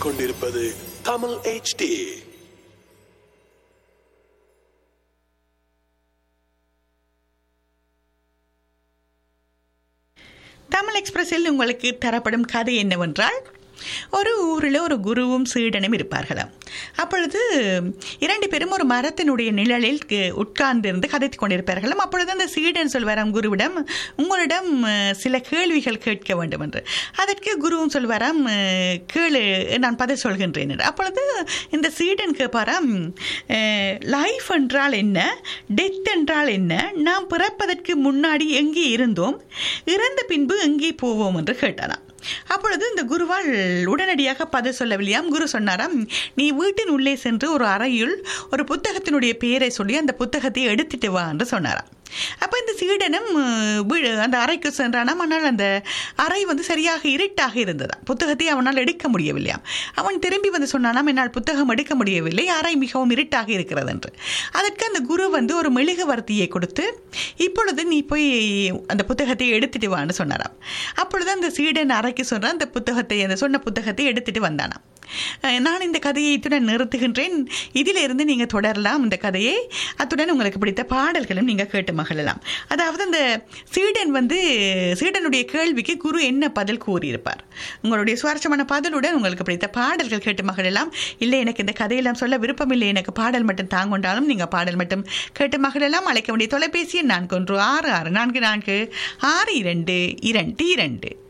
கேட்டுக்கொண்டிருப்பது தமிழ் HD தமிழ் எக்ஸ்பிரஸில் உங்களுக்கு தரப்படும் கதை என்னவென்றால் ஒரு ஊரில் ஒரு குருவும் சீடனும் இருப்பார்களாம் அப்பொழுது இரண்டு பேரும் ஒரு மரத்தினுடைய நிழலில் கு- உட்கார்ந்திருந்து கதைத்து கொண்டிருப்பார்களாம் அப்பொழுது அந்த சீடன் சொல்வாராம் குருவிடம் உங்களிடம் அஹ், சில கேள்விகள் கேட்க வேண்டும் என்று அதற்கு குருவும் சொல்வாராம் அஹ், கேளு நான் பதில் சொல்கின்றேன் என்று அப்பொழுது இந்த சீடன் கேட்பாராம் லைஃப் என்றால் என்ன டெத் என்றால் என்ன நாம் பிறப்பதற்கு முன்னாடி எங்கே இருந்தோம் இறந்த பின்பு எங்கே போவோம் என்று கேட்டாராம் அப்பொழுது இந்த குருவால் உடனடியாக பதில் சொல்லவில்லையாம் குரு சொன்னாராம் நீ வீட்டின் உள்ளே சென்று ஒரு அறையில் ஒரு புத்தகத்தினுடைய பெயரை சொல்லி அந்த புத்தகத்தை எடுத்துட்டு வா என்று சொன்னாராம் அப்போ இந்த சீடனும் அஹ், வீ- அந்த அறைக்கு சென்றானாம் ஆனால் அந்த அறை வந்து சரியாக இருட்டாக இருந்ததாம் புத்தகத்தை அவனால் எடுக்க முடியவில்லையாம் அவன் திரும்பி வந்து சொன்னானாம் என்னால் புத்தகம் எடுக்க முடியவில்லை அறை மிகவும் இருட்டாக இருக்கிறது என்று அதற்கு அந்த குரு வந்து ஒரு மெழுகுவர்த்தியை கொடுத்து இப்பொழுது நீ போய் அந்த புத்தகத்தை எடுத்துட்டு வான்னு சொன்னாராம் அப்பொழுது அந்த சீடன் அறைக்கு சொன்ன அந்த புத்தகத்தை அந்த சொன்ன புத்தகத்தை எடுத்துட்டு வந்தானாம் அஹ், நான் இந்த கதையை இத்துடன் நிறுத்துகின்றேன் இதிலிருந்து நீங்கள் தொடரலாம் இந்த கதையை அத்துடன் உங்களுக்கு பிடித்த பாடல்களும் நீங்கள் கேட்டு மகிழலாம் அதாவது அந்த சீடன் வந்து சீடனுடைய கேள்விக்கு குரு என்ன பதில் கூறியிருப்பார் உங்களுடைய சுவாரஸ்யமான பதிலுடன் உங்களுக்கு பிடித்த பாடல்கள் கேட்டு மகிழலாம் இல்லை எனக்கு இந்த கதையெல்லாம் சொல்ல விருப்பம் இல்லை எனக்கு பாடல் மட்டும் தாங்கொண்டாலும் நீங்கள் பாடல் மட்டும் கேட்டு மகிழலாம் அழைக்க வேண்டிய தொலைபேசி எண் நான்கு ஒன்று ஆறு ஆறு நான்கு நான்கு ஆறு இரண்டு இரண்டு இரண்டு